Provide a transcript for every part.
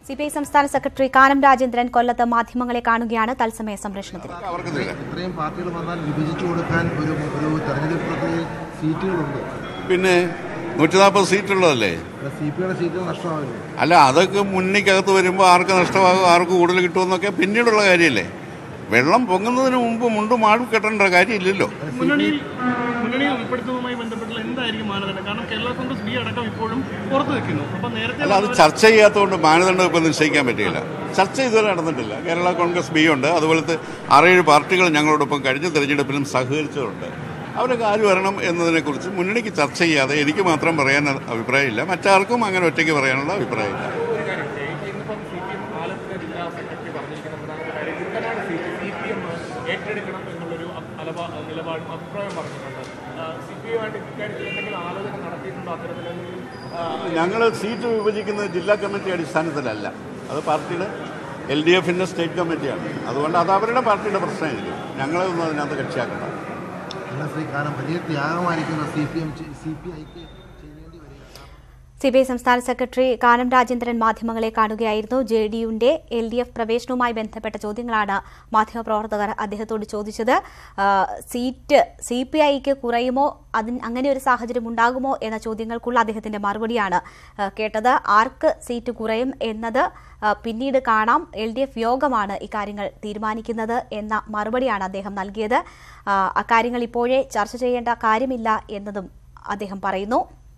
C P I സംസ്ഥാന secretary Kanam Rajendran കൊല്ലത്ത് മാധ്യമങ്ങളെ കാണുകയാണ് തത്സമയ സംപ്രേഷണത്തിൽ അവർക്കില്ല ഇത്രയും പാർട്ടികൾ വന്നാൽ വിഭജിച്ചു കൊടുക്കാൻ ഒരു ഒരു തെരഞ്ഞെടുപ്പ് പ്രക്രിയയിൽ സീറ്റുകളുണ്ട് പിന്നെ നൂറ്റി നാൽപ്പത് സീറ്റുള്ളതല്ലേ സി പി ഐയുടെ സീറ്റുകൾ നഷ്ടമാവില്ല അല്ല അതൊക്കെ മുന്നിക്കകത്ത് വരുമ്പോൾ ആർക്ക് നഷ്ടമാകും ആർക്ക് കൂടുതൽ കിട്ടുമെന്നൊക്കെ പിന്നീടുള്ള കാര്യമല്ലേ വെള്ളം പൊങ്ങുന്നതിന് മുമ്പ് മുണ്ടും മാടും കെട്ടേണ്ട കാര്യമില്ലല്ലോ മുന്നണിയിൽ മുന്നണിയിൽ ഉൾപ്പെടുത്തുന്നതുമായി ബന്ധപ്പെട്ടുള്ള എന്തായിരിക്കും മാനദണ്ഡം കാരണം കേരള കോൺഗ്രസ് ബി അടക്കം ഇപ്പോഴും പുറത്തു വെക്കുന്നു അപ്പൊ നേരത്തെ അല്ല അത് ചർച്ച ചെയ്യാത്തതുകൊണ്ട് മാനദണ്ഡം ഇപ്പം നിശ്ചയിക്കാൻ പറ്റില്ല ചർച്ച ഇതുവരെ നടന്നിട്ടില്ല കേരള കോൺഗ്രസ് ബി ഉണ്ട് അതുപോലത്തെ ആറേഴ് പാർട്ടികൾ ഞങ്ങളോടൊപ്പം കഴിഞ്ഞ തെരഞ്ഞെടുപ്പിലും സഹകരിച്ചതുണ്ട് അവരൊക്കെ ആര് വരണം എന്നതിനെക്കുറിച്ച് മുന്നണിക്ക് ചർച്ച ചെയ്യാതെ എനിക്ക് മാത്രം പറയാൻ അഭിപ്രായമില്ല മറ്റാർക്കും അങ്ങനെ ഒറ്റയ്ക്ക് പറയാനുള്ള അഭിപ്രായമില്ല ഒരു കാര്യം ഇന്നിപ്പം സി പി എം ആലപ്പുഴ ജില്ലാ സെക്രട്ടറി പറഞ്ഞിരിക്കുന്ന പ്രധാനപ്പെട്ട കാര്യം Kuttanad seat C P M ഏറ്റെടുക്കണം എന്നുള്ളൊരു അലവ നിലപാടും അഭിപ്രായം പറഞ്ഞിട്ടുണ്ട് സി പി എമ്മായിട്ട് ഇക്കാര്യത്തിൽ എന്തെങ്കിലും ആലോചന നടത്തിയിട്ടുണ്ടോ അത്തരത്തിലെന്തെങ്കിലും ആ, ഞങ്ങൾ സീറ്റ് വിഭജിക്കുന്നത് ജില്ലാ കമ്മിറ്റി അടിസ്ഥാനത്തിലല്ല അത് പാർട്ടിയുടെ എൽ ഡി എഫിൻ്റെ സ്റ്റേറ്റ് കമ്മിറ്റിയാണ് അതുകൊണ്ട് അത് അവരുടെ പാർട്ടിയുടെ പ്രശ്നമായിരിക്കും ഞങ്ങളെ ഒന്നും അതിനകത്ത് കക്ഷിയാക്കണ്ട എന്നാൽ ശ്രീ കാനം വലിയ ത്യാഗമായിരിക്കുന്ന C P M C P ഐക്ക് ചെയ്യേണ്ടി വരിക സി പി ഐ സംസ്ഥാന സെക്രട്ടറി കാനം രാജേന്ദ്രൻ മാധ്യമങ്ങളെ കാണുകയായിരുന്നു ജെ ഡി യുവിന്റെ എൽ ഡി എഫ് പ്രവേശനവുമായി ബന്ധപ്പെട്ട ചോദ്യങ്ങളാണ് മാധ്യമപ്രവർത്തകർ അദ്ദേഹത്തോട് ചോദിച്ചത് ആ, സീറ്റ് സി പി ഐക്ക് കുറയുമോ അതിന് അങ്ങനെ ഒരു സാഹചര്യം ഉണ്ടാകുമോ എന്ന ചോദ്യങ്ങൾക്കുള്ള അദ്ദേഹത്തിന്റെ മറുപടിയാണ് ആ, കേട്ടത് ആർക്ക് സീറ്റ് കുറയും എന്നത് ആ, പിന്നീട് കാണാം എൽ ഡി എഫ് യോഗമാണ് ഇക്കാര്യങ്ങൾ തീരുമാനിക്കുന്നത് എന്ന മറുപടിയാണ് അദ്ദേഹം നൽകിയത് ആ, അക്കാര്യങ്ങൾ ഇപ്പോഴേ ചർച്ച ചെയ്യേണ്ട കാര്യമില്ല എന്നതും അദ്ദേഹം പറയുന്നു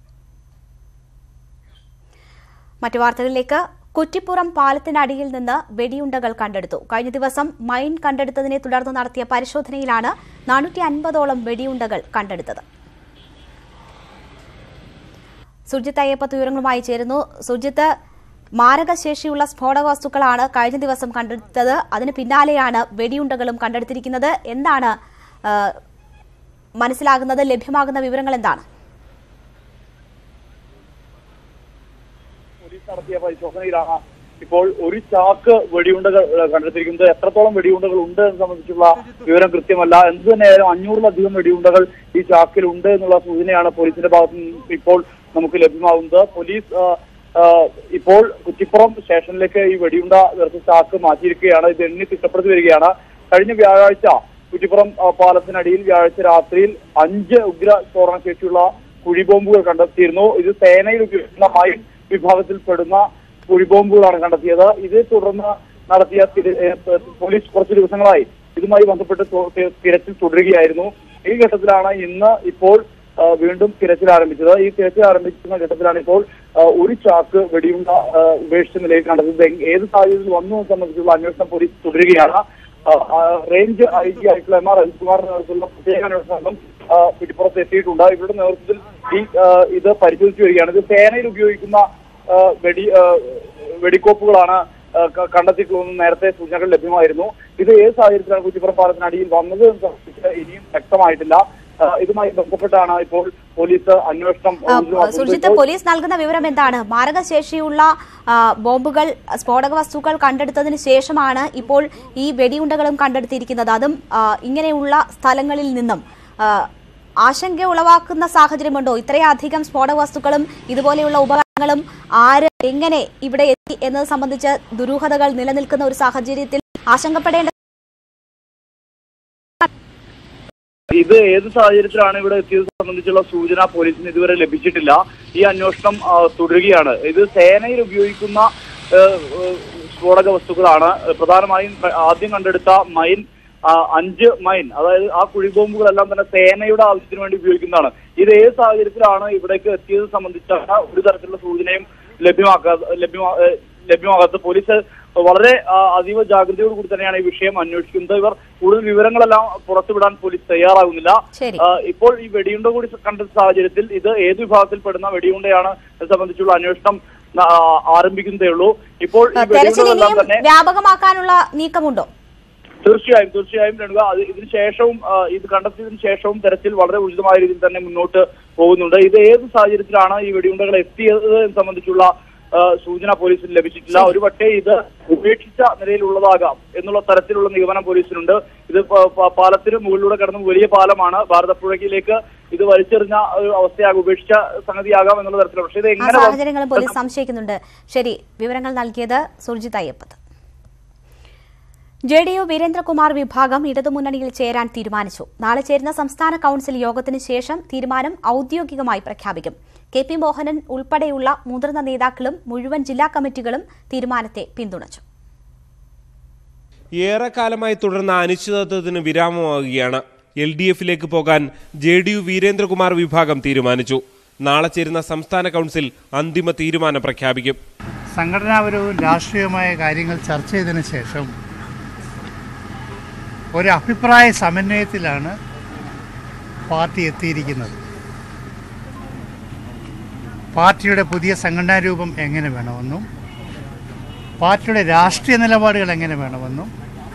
മറ്റു വാർത്തകളിലേക്ക് കുറ്റിപ്പുറം പാലത്തിനടിയിൽ നിന്ന് വെടിയുണ്ടകൾ കണ്ടെടുത്തു കഴിഞ്ഞ ദിവസം മൈൻ കണ്ടെടുത്തതിനെ തുടർന്ന് നടത്തിയ പരിശോധനയിലാണ് നാനൂറ്റി അൻപതോളം വെടിയുണ്ടകൾ കണ്ടെടുത്തത് സുജിത്ത് അയ്യപ്പത്ത് വിവരങ്ങളുമായി ചേരുന്നു സുജിത്ത് മാരകശേഷിയുള്ള സ്ഫോടക വസ്തുക്കളാണ് കഴിഞ്ഞ ദിവസം കണ്ടെടുത്തത് അതിന് പിന്നാലെയാണ് വെടിയുണ്ടകളും കണ്ടെടുത്തിരിക്കുന്നത് എന്താണ് ആ, മനസ്സിലാകുന്നത് ലഭ്യമാകുന്ന വിവരങ്ങൾ എന്താണ് പോലീസ് നടത്തിയ പരിശോധനയിലാണ് ഇപ്പോൾ ഒരു ചാക്ക് വെടിയുണ്ടകൾ ഏഹ്, കണ്ടെത്തിയിരിക്കുന്നത് എത്രത്തോളം വെടിയുണ്ടകൾ ഉണ്ട് എന്ന് സംബന്ധിച്ചുള്ള വിവരം കൃത്യമല്ല എന്ത് തന്നെയായാലും അഞ്ഞൂറിലധികം വെടിയുണ്ടകൾ ഈ ചാക്കിൽ ഉണ്ട് എന്നുള്ള സൂചനയാണ് പോലീസിന്റെ ഭാഗത്ത് നിന്ന് ഇപ്പോൾ നമുക്ക് ലഭ്യമാകുന്നത് പോലീസ് ഏഹ്, ഏഹ്, ഇപ്പോൾ കുറ്റിപ്പുറം സ്റ്റേഷനിലേക്ക് ഈ വെടിയുണ്ട നിറച്ച ചാക്ക് മാറ്റിയിരിക്കുകയാണ് ഇത് എണ്ണി തിട്ടപ്പെടുത്തി വരികയാണ് കഴിഞ്ഞ വ്യാഴാഴ്ച കുറ്റിപ്പുറം ഏഹ്, പാലത്തിനടിയിൽ വ്യാഴാഴ്ച രാത്രിയിൽ അഞ്ച് ഉഗ്ര സ്ഫോടന ശേഷിയുള്ള കുഴിബോംബുകൾ കണ്ടെത്തിയിരുന്നു ഇത് സേനയിൽ ഉപയോഗിക്കുന്ന മൈൻ വിഭാഗത്തിൽപ്പെടുന്ന കുഴിബോംബുകളാണ് കണ്ടെത്തിയത് ഇതേ തുടർന്ന് നടത്തിയ തിര- ഏഹ് പോലീസ് കുറച്ച് ദിവസങ്ങളായി ഇതുമായി ബന്ധപ്പെട്ട് തു- തി- തിരച്ചിൽ തുടരുകയായിരുന്നു ഈ ഘട്ടത്തിലാണ് ഇന്ന് ഇപ്പോൾ ആ, വീണ്ടും തിരച്ചിൽ ആരംഭിച്ചത് ഈ തിരച്ചിൽ ആരംഭിക്കുന്ന ഘട്ടത്തിലാണ് ഇപ്പോൾ ആ, ഒരു ചാക്ക് വെടിയുണ്ട ആ, ഉപേക്ഷിച്ച നിലയിൽ കണ്ടെത്തിയത് എങ്- ഏത് സാഹചര്യത്തിൽ വന്നു എന്ന് സംബന്ധിച്ചുള്ള അന്വേഷണം പോലീസ് തുടരുകയാണ് ആ, ആ, റേഞ്ച് ഐ ജി ആയിട്ടുള്ള എം ആർ അനിൽകുമാറിന്റെ നേതൃത്വത്തിലുള്ള പ്രത്യേക അന്വേഷണ സംഘം ആ, കുറ്റിപ്പുറത്ത് എത്തിയിട്ടുണ്ട് ഇവരുടെ നേതൃത്വത്തിൽ ഈ ആ, ഇത് പരിശോധിച്ചു വരികയാണ് ഇത് സേനയിൽ ഉപയോഗിക്കുന്ന ആ, വെടി ആ, വെടിക്കോപ്പുകളാണ് ആ, ക- കണ്ടെത്തിയിട്ടുള്ളതെന്ന് നേരത്തെ സൂചനകൾ ലഭ്യമായിരുന്നു ഇത് ഏത് സാഹചര്യത്തിലാണ് കുറ്റിപ്പുറം പാലത്തിനടിയിൽ വന്നത് എന്ന് സംബന്ധിച്ച് ഇനിയും വ്യക്തമായിട്ടില്ല ആ, ഇതുമായി ബന്ധപ്പെട്ടാണ് ഇപ്പോൾ പോലീസ് അന്വേഷണം ആ, ഊർജിതമാക്കുന്നത്. സുർജിത്ത് പോലീസ് നൽകുന്ന വിവരം എന്താണ് മാരകശേഷിയുള്ള ആ, ബോംബുകൾ സ്ഫോടക വസ്തുക്കൾ കണ്ടെടുത്തതിന് ശേഷമാണ് ഇപ്പോൾ ഈ വെടിയുണ്ടകളും കണ്ടെടുത്തിരിക്കുന്നത് അതും ആ, ഇങ്ങനെയുള്ള സ്ഥലങ്ങളിൽ നിന്നും ആ, ആശങ്ക ഉളവാക്കുന്ന സാഹചര്യമുണ്ടോ ഇത്രയധികം സ്ഫോടക വസ്തുക്കളും ഇതുപോലെയുള്ള ഉപകരണങ്ങളും ആര് എങ്ങനെ ഇവിടെ എത്തി എന്നത് സംബന്ധിച്ച് ദുരൂഹതകൾ നിലനിൽക്കുന്ന ഒരു സാഹചര്യത്തിൽ ആശങ്കപ്പെടേണ്ട ഇത് ഏത് സാഹചര്യത്തിലാണ് ഇവിടെ എത്തിയത് സംബന്ധിച്ചുള്ള സൂചന പോലീസിന് ഇതുവരെ ലഭിച്ചിട്ടില്ല ഈ അന്വേഷണം ആ, തുടരുകയാണ് ഇത് സേനയിൽ ഉപയോഗിക്കുന്ന ആ, ആ, സ്ഫോടക വസ്തുക്കളാണ് പ്രധാനമായും ആദ്യം കണ്ടെടുത്ത മൈൻ ആ, അഞ്ച് മൈൻ അതായത് ആ കുഴിബോംബുകളെല്ലാം തന്നെ സേനയുടെ ആവശ്യത്തിന് വേണ്ടി ഉപയോഗിക്കുന്നതാണ് ഇത് ഏത് സാഹചര്യത്തിലാണ് ഇവിടേക്ക് എത്തിയത് സംബന്ധിച്ച ഒരു തരത്തിലുള്ള സൂചനയും ലഭ്യമാക്കാതെ ലഭ്യമാ ഏ, ലഭ്യമാകാത്ത പോലീസ് വളരെ ആ, അതീവ ജാഗ്രതയോട് കൂടി തന്നെയാണ് ഈ വിഷയം അന്വേഷിക്കുന്നത് ഇവർ കൂടുതൽ വിവരങ്ങളെല്ലാം പുറത്തുവിടാൻ പോലീസ് തയ്യാറാകുന്നില്ല ശരി. ആ, ഇപ്പോൾ ഈ വെടിയുണ്ട കൂടി കണ്ട സാഹചര്യത്തിൽ ഇത് ഏത് വിഭാഗത്തിൽപ്പെടുന്ന വെടിയുണ്ടയാണ് ഇത് സംബന്ധിച്ചുള്ള അന്വേഷണം ആ, ആരംഭിക്കുന്നതേ ഉള്ളൂ ഇപ്പോൾ ഈ തെരച്ചിൽ വെടിയുണ്ടകളെല്ലാം ഇനിയും തന്നെ വ്യാപകമാക്കാനുള്ള നീക്കമുണ്ടോ തീർച്ചയായും തീർച്ചയായും രേണുക അത് ഇതിന് ശേഷവും ആ, ഇത് കണ്ടെത്തിയതിനു ശേഷവും തെരച്ചിൽ വളരെ ഉചിതമായ രീതിയിൽ തന്നെ മുന്നോട്ട് പോകുന്നുണ്ട് ഇത് ഏത് സാഹചര്യത്തിലാണ് ഈ വെടിയുണ്ടകൾ എത്തിയത് എന്ന് സംബന്ധിച്ചുള്ള ആ, സൂചന പോലീസിന് ലഭിച്ചിട്ടില്ല ഒരുപക്ഷെ ഇത് ഉപേക്ഷിച്ച നിലയിലുള്ളതാകാം എന്നുള്ള തരത്തിലുള്ള നിഗമനം പോലീസിനുണ്ട് ഇത് പ- പ- പാലത്തിന് മുകളിലൂടെ കടന്ന് വലിയ പാലമാണ് ഭാരതപ്പുഴയിലേക്ക് ഇത് വലിച്ചെറിഞ്ഞ ഒരു അവസ്ഥയാകും ഉപേക്ഷിച്ച സംഗതിയാകാം എന്നുള്ള തരത്തിലുള്ള പക്ഷേ ഇത് ആ എങ്ങനെ വന്നു- സാഹചര്യങ്ങളും പോലീസ് സംശയിക്കുന്നുണ്ട് ശരി വിവരങ്ങൾ നൽകിയത് Surjith Ayyappath J D U Veerendrakumar വിഭാഗം ഇടതുമുന്നണിയിൽ ചേരാൻ തീരുമാനിച്ചു നാളെ ചേരുന്ന സംസ്ഥാന കൌൺസിൽ യോഗത്തിന് ശേഷം തീരുമാനം ഔദ്യോഗികമായി പ്രഖ്യാപിക്കും കെ പി മോഹനൻ ഉൾപ്പെടെയുള്ള മുതിർന്ന നേതാക്കളും മുഴുവൻ ജില്ലാ കമ്മിറ്റികളും തീരുമാനത്തെ പിന്തുണച്ചു ഏറെക്കാലമായി തുടർന്ന അനിശ്ചിതത്വത്തിന് വിരാമമാവുകയാണ് എൽ ഡി എഫിലേക്ക് പോകാൻ ജെ ഡി യു വീരേന്ദ്രകുമാർ വിഭാഗം തീരുമാനിച്ചു നാളെ ചേരുന്ന സംസ്ഥാന കൗൺസിൽ അന്തിമ തീരുമാനം പ്രഖ്യാപിക്കും സംഘടനാപരവും രാഷ്ട്രീയമായ കാര്യങ്ങൾ ചർച്ച ചെയ്തതിന് ശേഷം ഒരു അഭിപ്രായ സമന്വയത്തിലാണ് പാർട്ടി എത്തിയിരിക്കുന്നത് പാർട്ടിയുടെ പുതിയ സംഘടനാ രൂപം എങ്ങനെ വേണമെന്നും പാർട്ടിയുടെ രാഷ്ട്രീയ നിലപാടുകൾ എങ്ങനെ വേണമെന്നും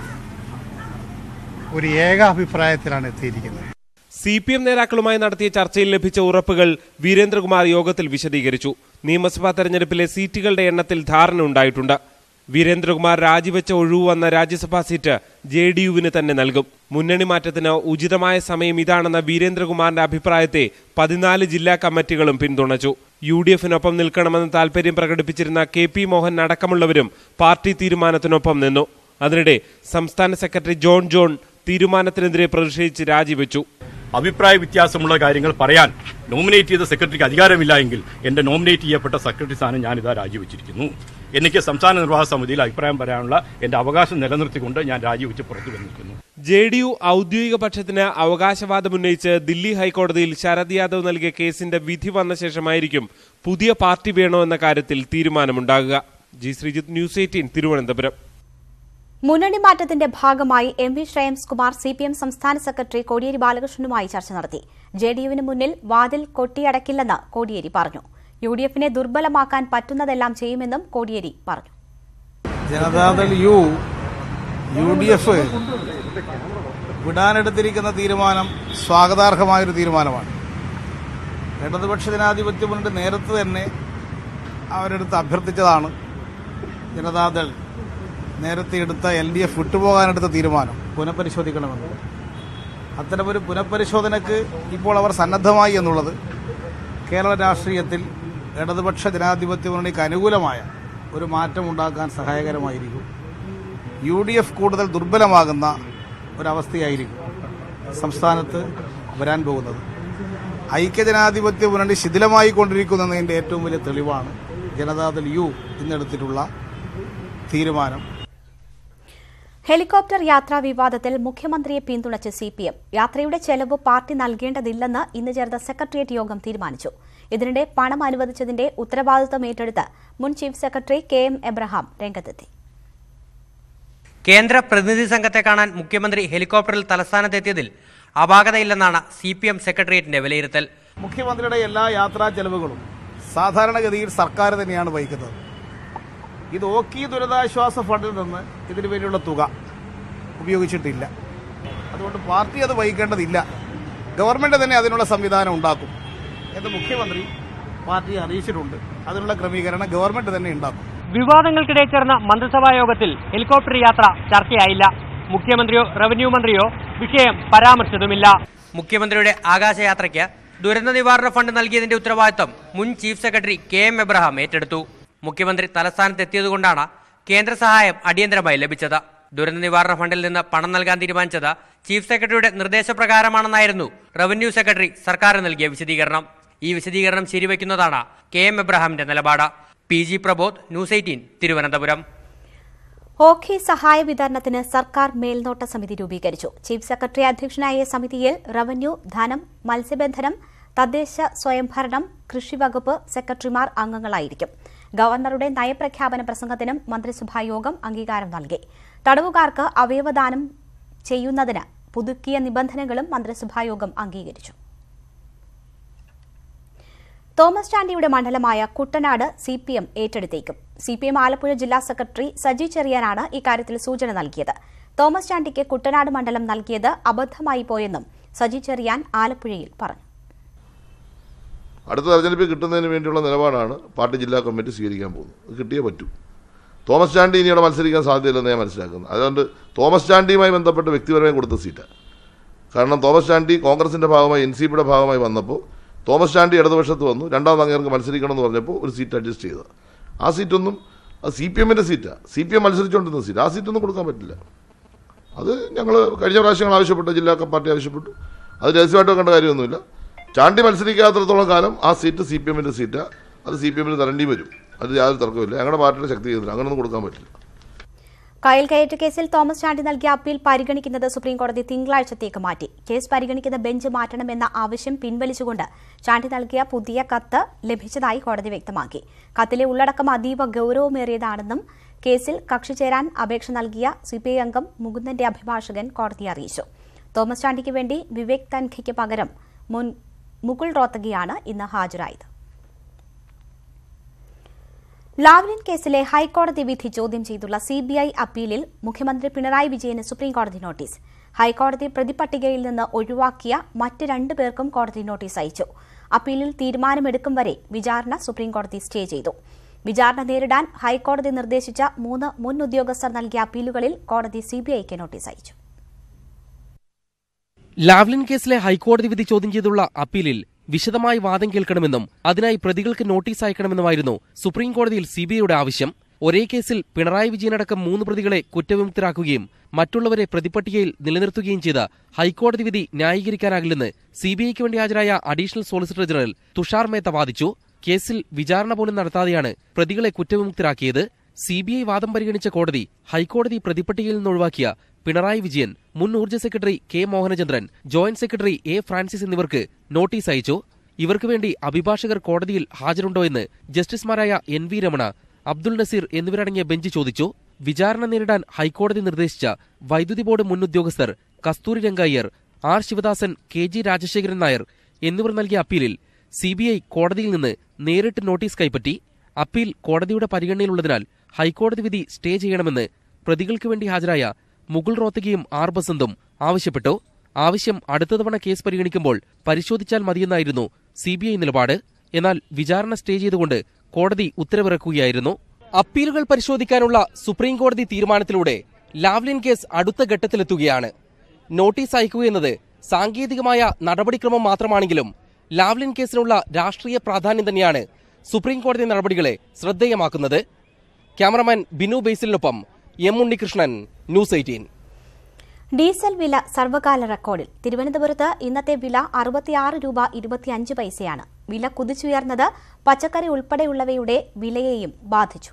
ഒരു ഏകാഭിപ്രായത്തിലാണ് എത്തിയിരിക്കുന്നത് സി പി എം നേതാക്കളുമായി നടത്തിയ ചർച്ചയിൽ ലഭിച്ച ഉറപ്പുകൾ വീരേന്ദ്രകുമാർ യോഗത്തിൽ വിശദീകരിച്ചു നിയമസഭാ തെരഞ്ഞെടുപ്പിലെ സീറ്റുകളുടെ എണ്ണത്തിൽ ധാരണ ഉണ്ടായിട്ടുണ്ട് വീരേന്ദ്രകുമാർ രാജിവെച്ച ഒഴിവ് വന്ന രാജ്യസഭാ സീറ്റ് ജെ ഡി യുവിന് തന്നെ നൽകും മുന്നണി മാറ്റത്തിന് ഉചിതമായ സമയം ഇതാണെന്ന വീരേന്ദ്രകുമാറിന്റെ അഭിപ്രായത്തെ പതിനാല് ജില്ലാ കമ്മിറ്റികളും പിന്തുണച്ചു യു ഡി എഫിനൊപ്പം നിൽക്കണമെന്ന് താൽപര്യം പ്രകടിപ്പിച്ചിരുന്ന കെ പി മോഹൻ അടക്കമുള്ളവരും പാർട്ടി തീരുമാനത്തിനൊപ്പം നിന്നു അതിനിടെ സംസ്ഥാന സെക്രട്ടറി ജോൺ ജോൺ തീരുമാനത്തിനെതിരെ പ്രതിഷേധിച്ച് രാജിവെച്ചു അഭിപ്രായ വ്യത്യാസമുള്ള കാര്യങ്ങൾ പറയാൻ നോമിനേറ്റ് ചെയ്ത സെക്രട്ടറിക്ക് അധികാരമില്ല എങ്കിൽ എന്റെ നോമിനേറ്റ് ചെയ്യപ്പെട്ട സെക്രട്ടറി സ്ഥാനം ഞാനിതാ രാജിവെച്ചിരിക്കുന്നു എനിക്ക് സംസ്ഥാന നിർവാഹക സമിതിയിൽ അഭിപ്രായം പറയാനുള്ള എന്റെ അവകാശം നിലനിർത്തിക്കൊണ്ട് ഞാൻ രാജിവെച്ച് പുറത്തു വന്നിരിക്കുന്നു ജെ ഡി യു ഔദ്യോഗിക പക്ഷത്തിന് അവകാശവാദം ഉന്നയിച്ച് ദില്ലി ഹൈക്കോടതിയിൽ ശരത് യാദവ് നൽകിയ കേസിന്റെ വിധി വന്ന ശേഷമായിരിക്കും പുതിയ പാർട്ടി വേണോ എന്ന കാര്യത്തിൽ തീരുമാനമുണ്ടാകുക G Sreejith news eighteen Thiruvananthapuram മുന്നണി മാറ്റത്തിന്റെ ഭാഗമായി M V Shreyams Kumar C P M സംസ്ഥാന സെക്രട്ടറി കോടിയേരി ബാലകൃഷ്ണനുമായി ചർച്ച നടത്തി ജെ ഡി യുവിന് മുന്നിൽ വാതിൽ കൊട്ടിയടക്കില്ലെന്ന് കോടിയേരി പറഞ്ഞു യു ഡി എഫിനെ ദുർബലമാക്കാൻ പറ്റുന്നതെല്ലാം ചെയ്യുമെന്നും കോടിയേരി പറഞ്ഞു Janata Dal U U D F വിടാനെടുത്തിരിക്കുന്ന തീരുമാനം സ്വാഗതാർഹമായൊരു തീരുമാനമാണ് ഇടതുപക്ഷ ജനാധിപത്യ മുന്നണി നേരത്തെ തന്നെ അവരെടുത്ത് അഭ്യർത്ഥിച്ചതാണ് ജനതാദൾ നേരത്തെ എടുത്ത എൽ ഡി എഫ് വിട്ടുപോകാനെടുത്ത തീരുമാനം പുനഃപരിശോധിക്കണമെന്ന് അത്തരമൊരു പുനഃപരിശോധനയ്ക്ക് ഇപ്പോൾ അവർ സന്നദ്ധമായി എന്നുള്ളത് കേരള രാഷ്ട്രീയത്തിൽ ഇടതുപക്ഷ ജനാധിപത്യ മുന്നണിക്ക് അനുകൂലമായ ഒരു മാറ്റം ഉണ്ടാക്കാൻ സഹായകരമായിരിക്കും യു ഡി എഫ് കൂടുതൽ ദുർബലമാകുന്ന ഒരവസ്ഥയായിരിക്കും സംസ്ഥാനത്ത് വരാൻ പോകുന്നത് ഐക്യജനാധിപത്യ മുന്നണി ശിഥിലമായി കൊണ്ടിരിക്കുന്നതിൻ്റെ ഏറ്റവും വലിയ തെളിവാണ് ജനതാദൾ യു ഇന്നെടുത്തിട്ടുള്ള തീരുമാനം ഹെലികോപ്റ്റർ യാത്രാ വിവാദത്തിൽ മുഖ്യമന്ത്രിയെ പിന്തുണച്ച് സി പി എം യാത്രയുടെ ചെലവ് പാർട്ടി നൽകേണ്ടതില്ലെന്ന് ഇന്ന് ചേർന്ന സെക്രട്ടേറിയറ്റ് യോഗം തീരുമാനിച്ചു ഇതിനിടെ പണം അനുവദിച്ചതിന്റെ ഉത്തരവാദിത്തം ഏറ്റെടുത്ത് മുൻ chief secretary K M Abraham രംഗത്തെത്തി കേന്ദ്ര പ്രതിനിധി സംഘത്തെ കാണാൻ മുഖ്യമന്ത്രി ഹെലികോപ്റ്ററിൽ തലസ്ഥാനത്തെത്തിയതിൽ അപാകതയില്ലെന്നാണ് സി പി എം സെക്രട്ടേറിയറ്റിന്റെ വിലയിരുത്തൽ മുഖ്യമന്ത്രിയുടെ എല്ലാ യാത്രാ ചെലവുകളും സാധാരണഗതിയിൽ സർക്കാർ തന്നെയാണ് വഹിക്കുന്നത് ഇത് ഓക്കി ദുരിതാശ്വാസ ഫണ്ടിൽ നിന്ന് ഇതിനു വേണ്ടിയുള്ള തുക ഉപയോഗിച്ചിട്ടില്ല അതുകൊണ്ട് പാർട്ടി അത് വഹിക്കേണ്ടതില്ല ഗവൺമെന്റ് തന്നെ അതിനുള്ള സംവിധാനം ഉണ്ടാക്കും എന്ന് മുഖ്യമന്ത്രി പാർട്ടിയെ അറിയിച്ചിട്ടുണ്ട് അതിനുള്ള ക്രമീകരണം ഗവൺമെന്റ് തന്നെ ഉണ്ടാക്കും വിവാദങ്ങൾക്കിടെ ചേർന്ന മന്ത്രിസഭാ യോഗത്തിൽ ഹെലികോപ്റ്റർ യാത്ര ചർച്ചയായില്ല മുഖ്യമന്ത്രിയോ റവന്യൂ മന്ത്രിയോ വിഷയം പരാമർശിച്ചതുമില്ല മുഖ്യമന്ത്രിയുടെ ആകാശയാത്രയ്ക്ക് ദുരന്ത നിവാരണ ഫണ്ട് നൽകിയതിന്റെ ഉത്തരവാദിത്തം മുൻ chief secretary K M Abraham ഏറ്റെടുത്തു മുഖ്യമന്ത്രി തലസ്ഥാനത്തെത്തിയതുകൊണ്ടാണ് കേന്ദ്ര സഹായം അടിയന്തരമായി ലഭിച്ചത് ദുരന്ത നിവാരണ ഫണ്ടിൽ നിന്ന് പണം നൽകാൻ തീരുമാനിച്ചത് ചീഫ് സെക്രട്ടറിയുടെ നിർദ്ദേശപ്രകാരമാണെന്നായിരുന്നു റവന്യൂ സെക്രട്ടറി സർക്കാർ നൽകിയ വിശദീകരണം ഈ വിശദീകരണം ശരിവയ്ക്കുന്നതാണ് കെ എം എബ്രഹാമിന്റെ നിലപാട് P G Prabodh news eighteen Thiruvananthapuram Ockhi സഹായ വിതരണത്തിന് സർക്കാർ മേൽനോട്ട സമിതി രൂപീകരിച്ചു ചീഫ് സെക്രട്ടറി അധ്യക്ഷനായ സമിതിയിൽ റവന്യൂ ധനം മത്സ്യബന്ധനം തദ്ദേശ സ്വയംഭരണം കൃഷിവകുപ്പ് സെക്രട്ടറിമാർ അംഗങ്ങളായിരിക്കും ഗവർണറുടെ നയപ്രഖ്യാപന പ്രസംഗത്തിനും മന്ത്രിസഭാ യോഗം അംഗീകാരം നൽകി തടവുകാർക്ക് അവയവദാനം ചെയ്യുന്നതിന് പുതുക്കിയ നിബന്ധനകളും മന്ത്രിസഭാ യോഗം അംഗീകരിച്ചു തോമസ് ചാണ്ടിയുടെ മണ്ഡലമായ കുട്ടനാട് സി പി എം ഏറ്റെടുത്തേക്കും സി പി എം ആലപ്പുഴ ജില്ലാ സെക്രട്ടറി സജി ചെറിയാനാണ് ഇക്കാര്യത്തിൽ സൂചന നൽകിയത് തോമസ് ചാണ്ടിക്ക് കുട്ടനാട് മണ്ഡലം നൽകിയത് അബദ്ധമായി പോയെന്നും സജി ചെറിയാൻ ആലപ്പുഴയിൽ പറഞ്ഞു അടുത്ത തെരഞ്ഞെടുപ്പിൽ കിട്ടുന്നതിന് വേണ്ടിയുള്ള നിലപാടാണ് പാർട്ടി ജില്ലാ കമ്മിറ്റി സ്വീകരിക്കാൻ പോകുന്നത് അത് കിട്ടിയേ പറ്റൂ തോമസ് ചാണ്ടി ഇനി അവിടെ മത്സരിക്കാൻ സാധ്യതയില്ലെന്ന് ഞാൻ മനസ്സിലാക്കുന്നത് അതുകൊണ്ട് തോമസ് ചാണ്ടിയുമായി ബന്ധപ്പെട്ട് വ്യക്തിപരമായി കൊടുത്ത സീറ്റാണ് കാരണം തോമസ് ചാണ്ടി കോൺഗ്രസിൻ്റെ ഭാഗമായി എൻ സി പിയുടെ ഭാഗമായി വന്നപ്പോൾ തോമസ് ചാണ്ടി ഇടതുപക്ഷത്ത് വന്നു രണ്ടാം അങ്ങേർക്ക് മത്സരിക്കണം എന്ന് പറഞ്ഞപ്പോൾ ഒരു സീറ്റ് അഡ്ജസ്റ്റ് ചെയ്തത് ആ സീറ്റൊന്നും അത് സി പി എമ്മിൻ്റെ സീറ്റാണ് സി പി എം മത്സരിച്ചുകൊണ്ടിരുന്ന സീറ്റ് ആ സീറ്റൊന്നും കൊടുക്കാൻ പറ്റില്ല അത് ഞങ്ങൾ കഴിഞ്ഞ പ്രാവശ്യം ഞങ്ങൾ ആവശ്യപ്പെട്ടു ജില്ലാ പാർട്ടി ആവശ്യപ്പെട്ടു അത് രഹസ്യമായിട്ട് വെക്കേണ്ട കാര്യമൊന്നുമില്ല ചാണ്ടി മത്സരിക്കാത്തിടത്തോളം കാലം ആ സീറ്റ് സി പി എമ്മിൻ്റെ സീറ്റാണ് അത് സി പി എമ്മിന് തരേണ്ടി വരും അത് യാതൊരു തർക്കമില്ല ഞങ്ങളുടെ പാർട്ടിയുടെ ശക്തി കേന്ദ്രം അങ്ങനെയൊന്നും കൊടുക്കാൻ പറ്റില്ല കയൽ കയറ്റ കേസിൽ തോമസ് ചാണ്ടി നൽകിയ അപ്പീൽ പരിഗണിക്കുന്നത് സുപ്രീംകോടതി തിങ്കളാഴ്ചത്തേക്ക് മാറ്റി കേസ് പരിഗണിക്കുന്ന ബെഞ്ച് മാറ്റണമെന്ന ആവശ്യം പിൻവലിച്ചുകൊണ്ട് ചാണ്ടി നൽകിയ പുതിയ കത്ത് ലഭിച്ചതായി കോടതി വ്യക്തമാക്കി കത്തിലെ ഉള്ളടക്കം അതീവ ഗൌരവമേറിയതാണെന്നും കേസിൽ കക്ഷി ചേരാൻ അപേക്ഷ നൽകിയ സിപിഐ അംഗം മുകുന്ദന്റെ അഭിഭാഷകൻ കോടതിയെ അറിയിച്ചു തോമസ് ചാണ്ടിക്ക് വേണ്ടി വിവേക് തൻഖയ്ക്ക് പകരം മുൻ മുകുൾ റോത്തഗിയാണ് ഇന്ന് ഹാജരായത് ലാവ്ലിൻ കേസിലെ ഹൈക്കോടതി വിധി ചോദ്യം ചെയ്തുള്ള സിബിഐ അപ്പീലിൽ മുഖ്യമന്ത്രി പിണറായി വിജയന് സുപ്രീംകോടതി നോട്ടീസ് ഹൈക്കോടതി പ്രതിപട്ടികയിൽ നിന്ന് ഒഴിവാക്കിയ മറ്റ് രണ്ടു പേർക്കും കോടതി നോട്ടീസ് അയച്ചു അപ്പീലിൽ തീരുമാനമെടുക്കും വരെ വിചാരണ സുപ്രീംകോടതി സ്റ്റേ ചെയ്തു വിചാരണ നേരിടാൻ ഹൈക്കോടതി നിർദ്ദേശിച്ച മൂന്ന് മുൻ ഉദ്യോഗസ്ഥർ നൽകിയ അപ്പീലുകളിൽ കോടതി സിബിഐക്ക് നോട്ടീസ് അയച്ചു ലാവ്ലിൻ കേസിലെ ഹൈക്കോടതി വിധി ചോദ്യം ചെയ്തുള്ള അപ്പീലിൽ വിശദമായി വാദം കേൾക്കണമെന്നും അതിനായി പ്രതികൾക്ക് നോട്ടീസ് അയക്കണമെന്നുമായിരുന്നു സുപ്രീം കോടതിയിൽ സിബിഐയുടെ ആവശ്യം ഒരേ കേസിൽ പിണറായി വിജയനടക്കം മൂന്ന് പ്രതികളെ കുറ്റവിമുക്തരാക്കുകയും മറ്റുള്ളവരെ പ്രതിപട്ടികയിൽ നിലനിർത്തുകയും ചെയ്ത ഹൈക്കോടതി വിധി ന്യായീകരിക്കാനാകില്ലെന്ന് സിബിഐക്ക് വേണ്ടി ഹാജരായ additional solicitor general Tushar Mehta വാദിച്ചു കേസിൽ വിചാരണ പോലും നടത്താതെയാണ് പ്രതികളെ കുറ്റവിമുക്തരാക്കിയത് സിബിഐ വാദം പരിഗണിച്ച കോടതി ഹൈക്കോടതി പ്രതിപട്ടികയിൽ നിന്ന് ഒഴിവാക്കിയ പിണറായി വിജയൻ മുൻ ഊർജ്ജ secretary K Mohanachandran joint secretary A Francis എന്നിവർക്ക് നോട്ടീസ് അയച്ചു ഇവർക്ക് വേണ്ടി അഭിഭാഷകർ കോടതിയിൽ ഹാജരുണ്ടോ എന്ന് ജസ്റ്റിസുമാരായ എൻ വി രമണ അബ്ദുൾ നസീർ എന്നിവരടങ്ങിയ ബെഞ്ച് ചോദിച്ചു വിചാരണ നേരിടാൻ ഹൈക്കോടതി നിർദ്ദേശിച്ച വൈദ്യുതി ബോർഡ് മുൻ ഉദ്യോഗസ്ഥർ Kasturi Rangaiyer R Sivadasan K G Rajasekharan Nair എന്നിവർ നൽകിയ അപ്പീലിൽ സിബിഐ കോടതിയിൽ നിന്ന് നേരിട്ട് നോട്ടീസ് കൈപ്പറ്റി അപ്പീൽ കോടതിയുടെ പരിഗണനയിലുള്ളതിനാൽ ഹൈക്കോടതി വിധി സ്റ്റേ ചെയ്യണമെന്ന് പ്രതികൾക്ക് വേണ്ടി ഹാജരായ മുകുൾ റോത്തഗിയും ആർ ബസന്തും ആവശ്യപ്പെട്ടു ആവശ്യം അടുത്ത തവണ കേസ് പരിഗണിക്കുമ്പോൾ പരിശോധിച്ചാൽ മതിയെന്നായിരുന്നു സിബിഐ നിലപാട് എന്നാൽ വിചാരണ സ്റ്റേ ചെയ്തുകൊണ്ട് കോടതി ഉത്തരവിറക്കുകയായിരുന്നു അപ്പീലുകൾ പരിശോധിക്കാനുള്ള സുപ്രീം കോടതി തീരുമാനത്തിലൂടെ ലാവ്ലിൻ കേസ് അടുത്ത ഘട്ടത്തിലെത്തുകയാണ് നോട്ടീസ് അയക്കുകയെന്നത് സാങ്കേതികമായ നടപടിക്രമം മാത്രമാണെങ്കിലും ലാവ്ലിൻ കേസിനുള്ള രാഷ്ട്രീയ പ്രാധാന്യം തന്നെയാണ് സുപ്രീം കോടതി നടപടികളെ ശ്രദ്ധേയമാക്കുന്നത് ക്യാമറമാൻ ബിനു ബേസിലിനൊപ്പം M Unnikrishnan news eighteen diesel വില സർവകാല റെക്കോർഡിൽ തിരുവനന്തപുരത്ത് ഇന്നത്തെ വില അറുപത്തിയാറ് രൂപ ഇരുപത്തിയഞ്ച് പൈസയാണ് വില കുതിച്ചുയർന്നത് പച്ചക്കറി ഉൾപ്പെടെയുള്ളവയുടെ വിലയെയും ബാധിച്ചു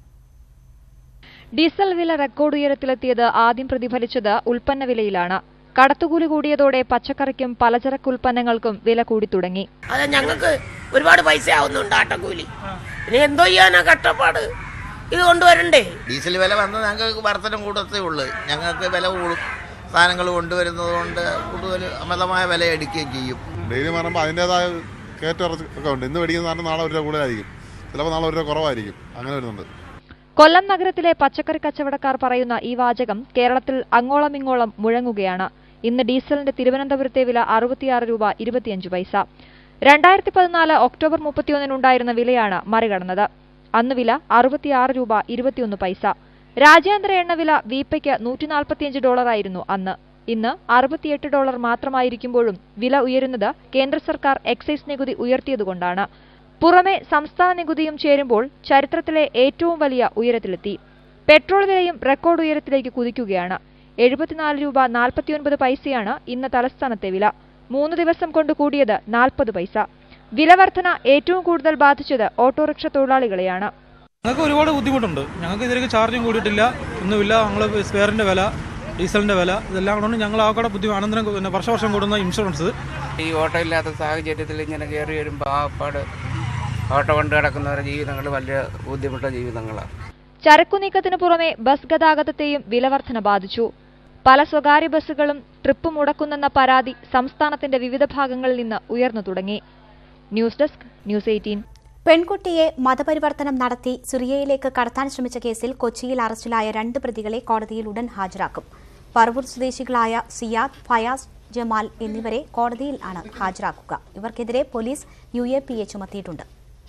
ഡീസൽ വില റെക്കോർഡ് ഉയരത്തിലെത്തിയത് ആദ്യം പ്രതിഫലിച്ചത് ഉൽപ്പന്ന വിലയിലാണ് കടത്തുകൂലി കൂടിയതോടെ പച്ചക്കറിക്കും പലചരക്ക് ഉൽപ്പന്നങ്ങൾക്കും വില കൂടി തുടങ്ങി അതെ ഞങ്ങൾക്ക് ഒരുപാട് പൈസ ആവുന്നുണ്ട് ആട്ടക്കൂലി ഇനി എന്തോ ചെയ്യാനാ കഷ്ടപ്പാട് ഇത് കൊണ്ടുവരണ്ടേ ഡീസൽ വില വന്ന് ഞങ്ങൾക്ക് വർധനം കൂടത്തേ ഉള്ളൂ ഞങ്ങൾക്ക് വില കൂടും സാധനങ്ങൾ കൊണ്ടുവരുന്നത് കൊണ്ട് കൂടുതൽ അമിതമായ വില എടുക്കുകയും ചെയ്യും ഡെയിലി മാറുമ്പോൾ അതിൻ്റെതായ കയറ്റിറച്ച് ഒക്കെ ഉണ്ട് ഇന്ന് മേടിക്കുന്ന സാധനം നാളെ ഒരു രൂപ കൂടുതലായിരിക്കും ചിലപ്പോൾ നാളെ ഒരു രൂപ കുറവായിരിക്കും അങ്ങനെ വരുന്നുണ്ട് കൊല്ലം നഗരത്തിലെ പച്ചക്കറി കച്ചവടക്കാർ പറയുന്ന ഈ വാചകം കേരളത്തിൽ അങ്ങോളം ഇങ്ങോളം മുഴങ്ങുകയാണ് ഇന്ന് ഡീസലിന്റെ തിരുവനന്തപുരത്തെ വില അറുപത്തിയാറ് രൂപ ഇരുപത്തിയഞ്ച് പൈസ രണ്ടായിരത്തി പതിനാല് ഒക്ടോബർ മുപ്പത്തിയൊന്നിനുണ്ടായിരുന്ന വിലയാണ് മറികടന്നത് അന്ന് വില അറുപത്തിയാറ് രൂപ ഇരുപത്തിയൊന്ന് പൈസ രാജ്യാന്തര എണ്ണവില വീപ്പയ്ക്ക് നൂറ്റി നാൽപ്പത്തിയഞ്ച് ഡോളറായിരുന്നു അന്ന് ഇന്ന് അറുപത്തിയെട്ട് ഡോളർ മാത്രമായിരിക്കുമ്പോഴും വില ഉയരുന്നത് കേന്ദ്ര സർക്കാർ എക്സൈസ് നികുതി ഉയർത്തിയതുകൊണ്ടാണ് പുറമെ സംസ്ഥാന നികുതിയും ചേരുമ്പോൾ ചരിത്രത്തിലെ ഏറ്റവും വലിയ ഉയരത്തിലെത്തി പെട്രോൾ വിലയും റെക്കോർഡ് ഉയരത്തിലേക്ക് കുതിക്കുകയാണ് എഴുപത്തിനാല് രൂപ നാൽപ്പത്തിയൊൻപത് പൈസയാണ് ഇന്ന് തലസ്ഥാനത്തെ വില മൂന്ന് ദിവസം കൊണ്ട് കൂടിയത് നാൽപ്പത് പൈസ വില വർധന ഏറ്റവും കൂടുതൽ ബാധിച്ചത് ഓട്ടോറിക്ഷ തൊഴിലാളികളെയാണ് ഞങ്ങൾക്ക് ഒരുപാട് ബുദ്ധിമുട്ടുണ്ട് ഞങ്ങൾക്ക് ഇതിലേക്ക് ചാർജും കൂടിയിട്ടില്ല ഒന്നുമില്ല ഞങ്ങൾ സ്പെയറിന്റെ വില ഡീസലിന്റെ വില ഇതെല്ലാം കൊണ്ട് ഞങ്ങൾ ആ കൂടെ ബുദ്ധി അനന്തരം പിന്നെ വർഷ വർഷം കൂടുന്ന ഇൻഷുറൻസ് ഈ ഓട്ടോ ഇല്ലാത്ത സാഹചര്യത്തിൽ ഇങ്ങനെ കയറി വരുമ്പോൾ ആപ്പാട് ഓട്ടോ കൊണ്ട് കിടക്കുന്നവരുടെ ജീവിതങ്ങൾ വലിയ ബുദ്ധിമുട്ട ജീവിതങ്ങളാണ് ചരക്കു നീക്കത്തിനു പുറമെ ബസ് ഗതാഗതത്തെയും വിലവർധന ബാധിച്ചു പല സ്വകാര്യ ബസ്സുകളും ട്രിപ്പ് മുടക്കുന്നെന്ന പരാതി സംസ്ഥാനത്തിന്റെ വിവിധ ഭാഗങ്ങളിൽ നിന്ന് ഉയർന്നു തുടങ്ങി ന്യൂസ് ഡെസ്ക് ന്യൂസ് എയ്റ്റീൻ പെൺകുട്ടിയെ മതപരിവർത്തനം നടത്തി സിറിയയിലേക്ക് കടത്താൻ ശ്രമിച്ച കേസിൽ കൊച്ചിയിൽ അറസ്റ്റിലായ രണ്ട് പ്രതികളെ കോടതിയിൽ ഉടൻ ഹാജരാക്കും പറവൂർ സ്വദേശികളായ സിയാദ് ഫയാസ് ജമാൽ എന്നിവരെ കോടതിയിൽ ആണ് ഹാജരാക്കുക ഇവർക്കെതിരെ police U A P A ചുമത്തിയിട്ടുണ്ട്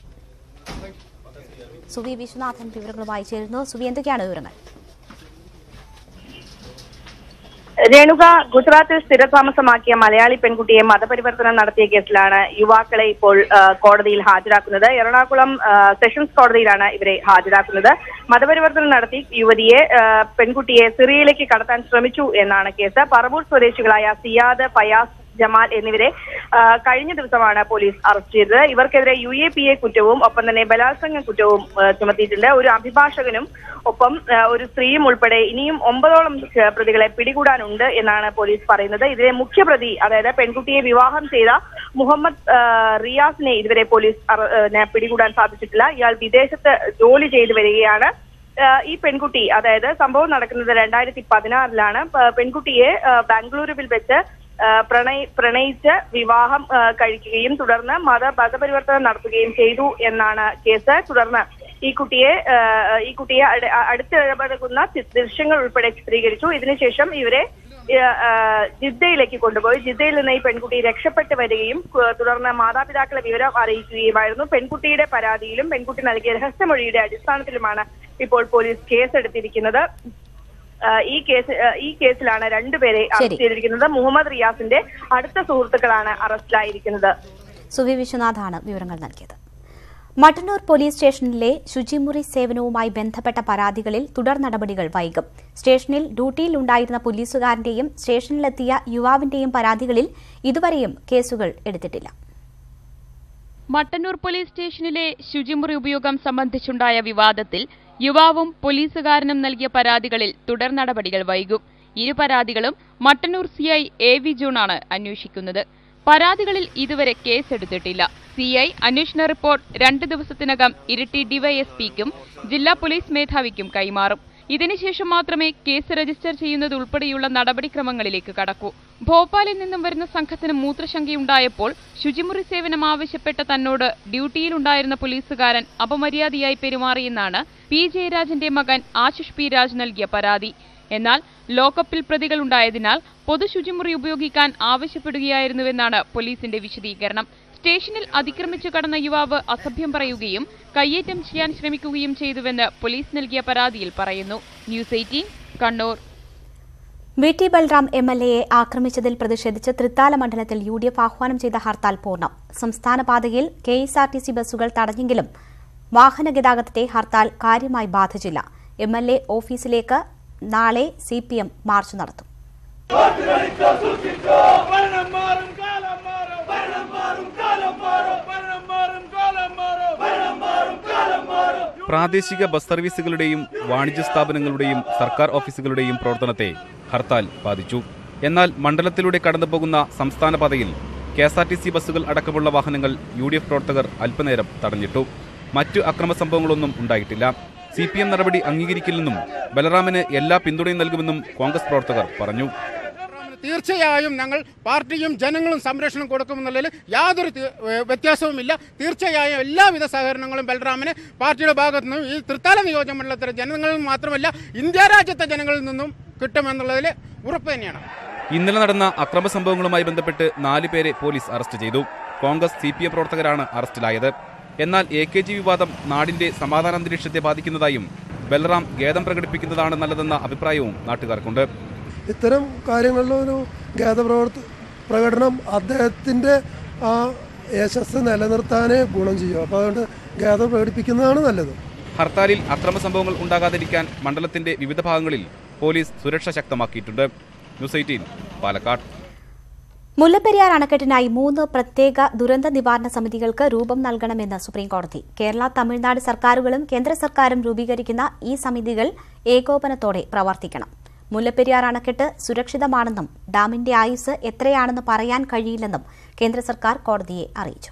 സുവി വിശ്വനാഥൻ വിവരങ്ങളുമായി ചേരുന്നു സുവി എന്തൊക്കെയാണ് വിവരങ്ങൾ രേണുക ഗുജറാത്തിൽ സ്ഥിരതാമസമാക്കിയ മലയാളി പെൺകുട്ടിയെ മതപരിവർത്തനം നടത്തിയ കേസിലാണ് യുവാക്കളെ ഇപ്പോൾ ആ, കോടതിയിൽ ഹാജരാക്കുന്നത് എറണാകുളം ആ, സെഷൻസ് കോടതിയിലാണ് ഇവരെ ഹാജരാക്കുന്നത് മതപരിവർത്തനം നടത്തി യുവതിയെ ആ, പെൺകുട്ടിയെ സിറിയയിലേക്ക് കടത്താൻ ശ്രമിച്ചു എന്നാണ് കേസ് പറവൂർ സ്വദേശികളായ സിയാദ് ഫയാസ് ജമാൽ എന്നിവരെ ആ, കഴിഞ്ഞ ദിവസമാണ് പോലീസ് അറസ്റ്റ് ചെയ്തത് ഇവർക്കെതിരെ യു എ പി എ കുറ്റവും ഒപ്പം തന്നെ ബലാത്സംഗ കുറ്റവും ആ, ചുമത്തിയിട്ടുണ്ട് ഒരു അഭിഭാഷകനും ഒപ്പം ആ, ഒരു സ്ത്രീയും ഉൾപ്പെടെ ഇനിയും ഒമ്പതോളം ആ, പ്രതികളെ പിടികൂടാനുണ്ട് എന്നാണ് പോലീസ് പറയുന്നത് ഇതിലെ മുഖ്യപ്രതി അതായത് പെൺകുട്ടിയെ വിവാഹം ചെയ്ത മുഹമ്മദ് ആ, റിയാസിനെ ഇതുവരെ പോലീസ് അറ- ആ, നെ പിടികൂടാൻ സാധിച്ചിട്ടില്ല ഇയാൾ വിദേശത്ത് ജോലി ചെയ്തു വരികയാണ് ആ, ഈ പെൺകുട്ടി അതായത് സംഭവം നടക്കുന്നത് രണ്ടായിരത്തി പതിനാറിലാണ് പ- പെൺകുട്ടിയെ ആ, ബാംഗ്ലൂരുവിൽ വെച്ച് ആ, പ്രണയി പ്രണയിച്ച് വിവാഹം ആ, കഴിക്കുകയും തുടർന്ന് മത മതപരിവർത്തനം നടത്തുകയും ചെയ്തു എന്നാണ് കേസ് തുടർന്ന് ഈ കുട്ടിയെ ആ, ഈ കുട്ടിയെ അട- അടുത്തിടപഴകുന്ന ചി- ദൃശ്യങ്ങൾ ഉൾപ്പെടെ ചിത്രീകരിച്ചു ഇതിനുശേഷം ഇവരെ ആ, ആ, ജിദ്ദയിലേക്ക് കൊണ്ടുപോയി ജിദ്ദയിൽ നിന്ന് ഈ പെൺകുട്ടി രക്ഷപ്പെട്ട് വരികയും കു- തുടർന്ന് മാതാപിതാക്കളെ വിവരം അറിയിക്കുകയുമായിരുന്നു പെൺകുട്ടിയുടെ പരാതിയിലും പെൺകുട്ടി നൽകിയ രഹസ്യമൊഴിയുടെ അടിസ്ഥാനത്തിലുമാണ് ഇപ്പോൾ പോലീസ് കേസെടുത്തിരിക്കുന്നത് ആ, ഈ കേസ് ആ, ഈ കേസിലാണ് രണ്ടുപേരെ അറസ്റ്റ് ചെയ്തിരിക്കുന്നത് മുഹമ്മദ് റിയാസിന്റെ അടുത്ത സുഹൃത്തുക്കളാണ് അറസ്റ്റിലായിരിക്കുന്നത് സുവി വിശ്വനാഥാണ് വിവരങ്ങൾ നൽകിയത് മട്ടന്നൂർ പോലീസ് സ്റ്റേഷനിലെ ശുചിമുറി സേവനവുമായി ബന്ധപ്പെട്ട പരാതികളിൽ തുടർ നടപടികൾ വൈകും സ്റ്റേഷനിൽ ഡ്യൂട്ടിയിലുണ്ടായിരുന്ന പോലീസുകാരന്റെയും സ്റ്റേഷനിലെത്തിയ യുവാവിന്റെയും പരാതികളിൽ ഇതുവരെയും കേസുകൾ എടുത്തിട്ടില്ല മട്ടന്നൂർ പോലീസ് സ്റ്റേഷനിലെ ശുചിമുറി ഉപയോഗം സംബന്ധിച്ചുണ്ടായ വിവാദത്തിൽ യുവാവും പോലീസുകാരനും നൽകിയ പരാതികളിൽ തുടർ നടപടികൾ വൈകും ഇരു പരാതികളും മട്ടന്നൂർ സിഐ എ വി ജോണാണ് അന്വേഷിക്കുന്നത് പരാതികളിൽ ഇതുവരെ കേസെടുത്തിട്ടില്ല സിഐ അന്വേഷണ റിപ്പോർട്ട് രണ്ട് ദിവസത്തിനകം ഇരിട്ടി ഡിവൈഎസ്പിക്കും ജില്ലാ പോലീസ് മേധാവിക്കും കൈമാറും ഇതിനുശേഷം മാത്രമേ കേസ് രജിസ്റ്റർ ചെയ്യുന്നത് ഉൾപ്പെടെയുള്ള നടപടിക്രമങ്ങളിലേക്ക് കടക്കൂ ഭോപ്പാലിൽ നിന്നും വരുന്ന സംഘത്തിന് മൂത്രശങ്കയുണ്ടായപ്പോൾ ശുചിമുറി സേവനം ആവശ്യപ്പെട്ട തന്നോട് ഡ്യൂട്ടിയിലുണ്ടായിരുന്ന പോലീസുകാരൻ അപമര്യാദയായി പെരുമാറിയെന്നാണ് പി ജയരാജന്റെ മകൻ ആശിഷ് പി രാജ് നൽകിയ പരാതി എന്നാൽ ലോക്കപ്പിൽ പ്രതികളുണ്ടായതിനാൽ പൊതു ശുചിമുറി ഉപയോഗിക്കാൻ ആവശ്യപ്പെടുകയായിരുന്നുവെന്നാണ് പോലീസിന്റെ വിശദീകരണം സ്റ്റേഷനിൽ അതിക്രമിച്ചു കടന്ന യുവാവ് അസഭ്യം പറയുകയും കയ്യേറ്റം ചെയ്യാൻ ശ്രമിക്കുകയും ചെയ്തുവെന്ന് പോലീസ് നൽകിയ പരാതിയിൽ പറയുന്നു news eighteen Kannur V T Balram M L എയെ ആക്രമിച്ചതിൽ പ്രതിഷേധിച്ച് തൃത്താല മണ്ഡലത്തിൽ യു ഡി എഫ് ആഹ്വാനം ചെയ്ത ഹർത്താൽ പൂർണ്ണം സംസ്ഥാന പാതയിൽ K S R T C ബസ്സുകൾ തടഞ്ഞെങ്കിലും വാഹന ഗതാഗതത്തെ ഹർത്താൽ കാര്യമായി ബാധിച്ചില്ല എം എൽ എ ഓഫീസിലേക്ക് നാളെ സി പി എം മാർച്ച് നടത്തും പ്രാദേശിക ബസ് സർവീസുകളുടെയും വാണിജ്യ സ്ഥാപനങ്ങളുടെയും സർക്കാർ ഓഫീസുകളുടെയും പ്രവർത്തനത്തെ ഹർത്താൽ ബാധിച്ചു എന്നാൽ മണ്ഡലത്തിലൂടെ കടന്നുപോകുന്ന സംസ്ഥാന പാതയിൽ K S R T C ബസ്സുകൾ അടക്കമുള്ള വാഹനങ്ങൾ യു ഡി എഫ് പ്രവർത്തകർ അല്പനേരം തടഞ്ഞിട്ടു മറ്റു അക്രമ സംഭവങ്ങളൊന്നും ഉണ്ടായിട്ടില്ല സി പി എം നടപടി അംഗീകരിക്കില്ലെന്നും ബലറാമിന് എല്ലാ പിന്തുണയും നൽകുമെന്നും കോൺഗ്രസ് പ്രവർത്തകർ പറഞ്ഞു തീർച്ചയായും ഞങ്ങൾ പാർട്ടിയും ജനങ്ങളും സംരക്ഷണം കൊടുക്കുമെന്നുള്ളതിൽ യാതൊരു തി- ഏഹ് വ്യത്യാസവുമില്ല തീർച്ചയായും എല്ലാവിധ സഹകരണങ്ങളും ബൽറാമിന് പാർട്ടിയുടെ ഭാഗത്തു നിന്നും ഈ തൃത്താല നിയോജകമണ്ഡലത്തിലെ ജനങ്ങളിൽ മാത്രമല്ല ഇന്ത്യ രാജ്യത്തെ ജനങ്ങളിൽ നിന്നും കിട്ടുമെന്നുള്ളതിൽ ഉറപ്പ് തന്നെയാണ് ഇന്നലെ നടന്ന അക്രമ സംഭവങ്ങളുമായി ബന്ധപ്പെട്ട് നാല് പേരെ പോലീസ് അറസ്റ്റ് ചെയ്തു കോൺഗ്രസ് സി പി എം പ്രവർത്തകരാണ് അറസ്റ്റിലായത് എന്നാൽ എ കെ ജി വിവാദം നാടിന്റെ സമാധാനാന്തരീക്ഷത്തെ ബാധിക്കുന്നതായും ബൽറാം ഖേദം പ്രകടിപ്പിക്കുന്നതാണ് നല്ലതെന്ന അഭിപ്രായവും നാട്ടുകാർക്കുണ്ട് ഇത്തരം കാര്യങ്ങളിലൊരു ഖേദപ്രവർത്ത പ്രകടനം അദ്ദേഹത്തിൻ്റെ ആ യശസ് നിലനിർത്താനേ ഗുണം ചെയ്യും അപ്പോൾ അതുകൊണ്ട് ഖേദം പ്രകടിപ്പിക്കുന്നതാണ് നല്ലത് ഹർത്താലിൽ അക്രമ സംഭവങ്ങൾ ഉണ്ടാകാതിരിക്കാൻ മണ്ഡലത്തിന്റെ വിവിധ ഭാഗങ്ങളിൽ പോലീസ് സുരക്ഷ ശക്തമാക്കിയിട്ടുണ്ട് ന്യൂസ് എയ്റ്റീൻ പാലക്കാട് മുല്ലപ്പെരിയാർ അണക്കെട്ടിനായി മൂന്ന് പ്രത്യേക ദുരന്ത നിവാരണ സമിതികൾക്ക് രൂപം നൽകണമെന്ന് സുപ്രീംകോടതി കേരള തമിഴ്നാട് സർക്കാരുകളും കേന്ദ്ര സർക്കാരും രൂപീകരിക്കുന്ന ഈ സമിതികൾ ഏകോപനത്തോടെ പ്രവർത്തിക്കണം മുല്ലപ്പെരിയാർ അണക്കെട്ട് സുരക്ഷിതമാണെന്നും ഡാമിന്റെ ആയുസ് എത്രയാണെന്ന് പറയാൻ കഴിയില്ലെന്നും കേന്ദ്ര സർക്കാർ കോടതിയെ അറിയിച്ചു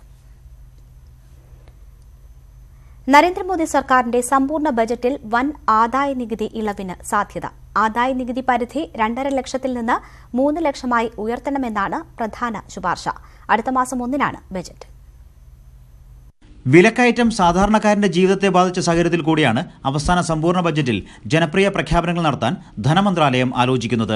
നരേന്ദ്രമോദി സർക്കാരിന്റെ സമ്പൂർണ്ണ ബജറ്റിൽ വൻ ആദായ നികുതി ഇളവിന് സാധ്യത ആദായ നികുതി പരിധി രണ്ടര ലക്ഷത്തിൽ നിന്ന് മൂന്ന് ലക്ഷമായി ഉയർത്തണമെന്നാണ് പ്രധാന ശുപാർശ അടുത്ത മാസം ഒന്നിനാണ് ബജറ്റ് വിലക്കയറ്റം സാധാരണക്കാരന്റെ ജീവിതത്തെ ബാധിച്ച സാഹചര്യത്തിൽ കൂടിയാണ് അവസാന സമ്പൂർണ്ണ ബജറ്റിൽ ജനപ്രിയ പ്രഖ്യാപനങ്ങൾ നടത്താൻ ധനമന്ത്രാലയം ആലോചിക്കുന്നത്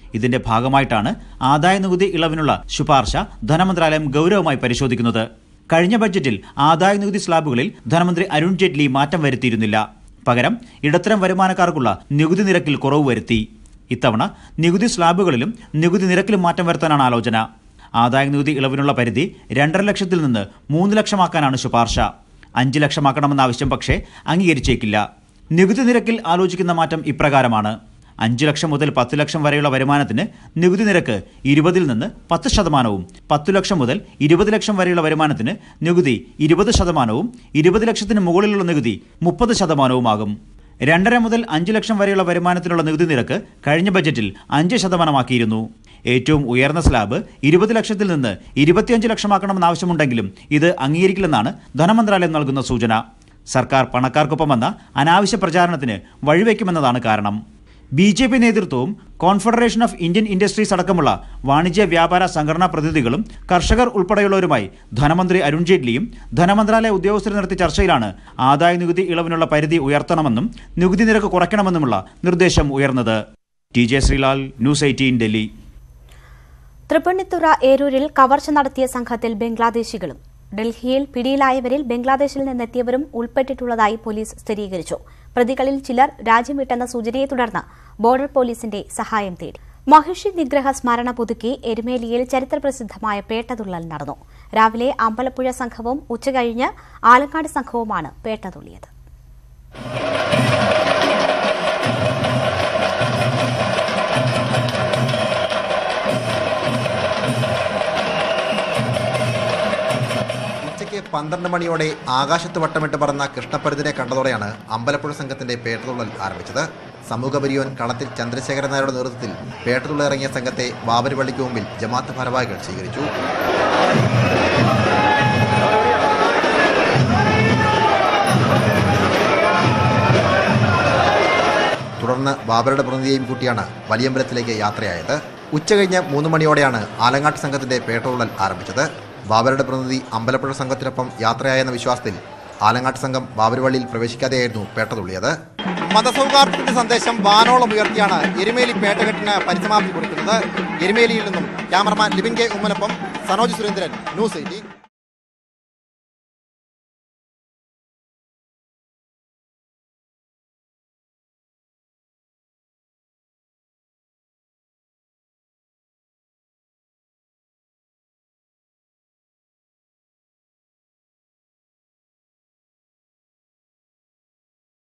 ഇതിന്റെ ഭാഗമായിട്ടാണ് ആദായ നികുതി ഇളവിനുള്ള ശുപാർശ ധനമന്ത്രാലയം ഗൗരവമായി പരിശോധിക്കുന്നത് കഴിഞ്ഞ ബഡ്ജറ്റിൽ ആദായ നികുതി സ്ലാബുകളിൽ ധനമന്ത്രി അരുൺ ജെയ്റ്റ്ലി മാറ്റം വരുത്തിയിരുന്നില്ല പകരം ഇടത്തരം വരുമാനക്കാർക്കുള്ള നികുതി നിരക്കിൽ കുറവ് വരുത്തി ഇത്തവണ നികുതി സ്ലാബുകളിലും നികുതി നിരക്കിലും മാറ്റം വരുത്താനാണ് ആലോചന ആദായ നികുതി ഇളവിനുള്ള പരിധി രണ്ടര ലക്ഷത്തിൽ നിന്ന് മൂന്ന് ലക്ഷമാക്കാനാണ് ശുപാർശ അഞ്ച് ലക്ഷമാക്കണമെന്ന ആവശ്യം പക്ഷേ അംഗീകരിച്ചേക്കില്ല നികുതി നിരക്കിൽ ആലോചിക്കുന്ന മാറ്റം ഇപ്രകാരമാണ് അഞ്ച് ലക്ഷം മുതൽ പത്ത് ലക്ഷം വരെയുള്ള വരുമാനത്തിന് നികുതി നിരക്ക് ഇരുപതിൽ നിന്ന് പത്ത് ശതമാനവും പത്തു ലക്ഷം മുതൽ ഇരുപത് ലക്ഷം വരെയുള്ള വരുമാനത്തിന് നികുതി ഇരുപത് ശതമാനവും ഇരുപത് ലക്ഷത്തിന് മുകളിലുള്ള നികുതി മുപ്പത് ശതമാനവുമാകും രണ്ടര മുതൽ അഞ്ച് ലക്ഷം വരെയുള്ള വരുമാനത്തിനുള്ള നികുതി നിരക്ക് കഴിഞ്ഞ ബജറ്റിൽ അഞ്ച് ശതമാനമാക്കിയിരുന്നു ഏറ്റവും ഉയർന്ന സ്ലാബ് ഇരുപത് ലക്ഷത്തിൽ നിന്ന് ഇരുപത്തിയഞ്ച് ലക്ഷമാക്കണമെന്ന് ആവശ്യമുണ്ടെങ്കിലും ഇത് അംഗീകരിക്കില്ലെന്നാണ് ധനമന്ത്രാലയം നൽകുന്ന സൂചന സർക്കാർ പണക്കാർക്കൊപ്പം വന്ന അനാവശ്യ പ്രചാരണത്തിന് വഴിവെക്കുമെന്നതാണ് കാരണം ബി ജെ പി നേതൃത്വവും കോൺഫെഡറേഷൻ ഓഫ് ഇന്ത്യൻ ഇൻഡസ്ട്രീസ് അടക്കമുള്ള വാണിജ്യ വ്യാപാര സംഘടനാ പ്രതിനിധികളും കർഷകർ ഉൾപ്പെടെയുള്ളവരുമായി ധനമന്ത്രി അരുൺ ജെയ്റ്റ്ലിയും ധനമന്ത്രാലയ ഉദ്യോഗസ്ഥർ നടത്തിയ ചർച്ചയിലാണ് ആദായ നികുതി ഇളവിനുള്ള പരിധി ഉയർത്തണമെന്നും നികുതി നിരക്ക് കുറയ്ക്കണമെന്നുമുള്ള നിർദ്ദേശം ഉയർന്നത് T J Sreelal news eighteen Delhi Thrippunithura ഏരൂരിൽ കവർച്ച നടത്തിയ സംഘത്തിൽ ബംഗ്ലാദേശികളും ഡൽഹിയിൽ പിടിയിലായവരിൽ ബംഗ്ലാദേശിൽ നിന്നെത്തിയവരും ഉൾപ്പെട്ടിട്ടുള്ളതായി പോലീസ് സ്ഥിരീകരിച്ചു പ്രതികളിൽ ചിലർ രാജ്യം വിട്ടെന്ന സൂചനയെ തുടർന്ന് ബോർഡർ പോലീസിന്റെ സഹായം തേടി മഹിഷി നിഗ്രഹ സ്മരണ പുതുക്കി എരുമേലിയിൽ ചരിത്രപ്രസിദ്ധമായ പേട്ടതുള്ളൽ നടന്നു രാവിലെ അമ്പലപ്പുഴ സംഘവും ഉച്ചകഴിഞ്ഞ് ആലക്കാട് സംഘവുമാണ് പേട്ടതുള്ളിയത് ഉച്ചയ്ക്ക് പന്ത്രണ്ട് മണിയോടെ ആകാശത്ത് വട്ടമിട്ട് പറന്ന കൃഷ്ണപ്പരുതിനെ കണ്ടതോടെയാണ് അമ്പലപ്പുഴ സംഘത്തിന്റെ പേട്ടതുള്ളൽ ആരംഭിച്ചത് സമൂഹ പരിയോൻ കളത്തിൽ ചന്ദ്രശേഖരൻ നായരുടെ നേതൃത്വത്തിൽ പേട്ടതുള്ള ഇറങ്ങിയ സംഘത്തെ ബാബരിപള്ളിക്ക് മുമ്പിൽ ജമാഅത്ത് ഭാരവാഹികൾ സ്വീകരിച്ചു തുടർന്ന് ബാബരുടെ പ്രതിനിധിയെയും കൂട്ടിയാണ് വലിയമ്പലത്തിലേക്ക് യാത്രയായത് ഉച്ചകഴിഞ്ഞ് മൂന്ന് മണിയോടെയാണ് ആലങ്ങാട്ട് സംഘത്തിന്റെ പേട്ടതുള്ളൽ ആരംഭിച്ചത് ബാബരുടെ പ്രതിനിധി അമ്പലപ്പുഴ സംഘത്തിനൊപ്പം യാത്രയായെന്ന വിശ്വാസത്തിൽ ആലങ്ങാട്ട് സംഘം ബാബരുവള്ളിയിൽ പ്രവേശിക്കാതെയായിരുന്നു പേട്ടതുള്ളിയത് മതസൗഹാർദ്ദത്തിന്റെ സന്ദേശം വാനോളം ഉയർത്തിയാണ് എരുമേലി പേട്ടകെട്ടിന് പരിസമാപ്തി കുറിക്കുന്നത് എരുമേലിയിൽ നിന്നും ക്യാമറമാൻ ലിബിൻ കെ ഉമ്മനൊപ്പം സനോജ് സുരേന്ദ്രൻ ന്യൂസ് എയ്റ്റീൻ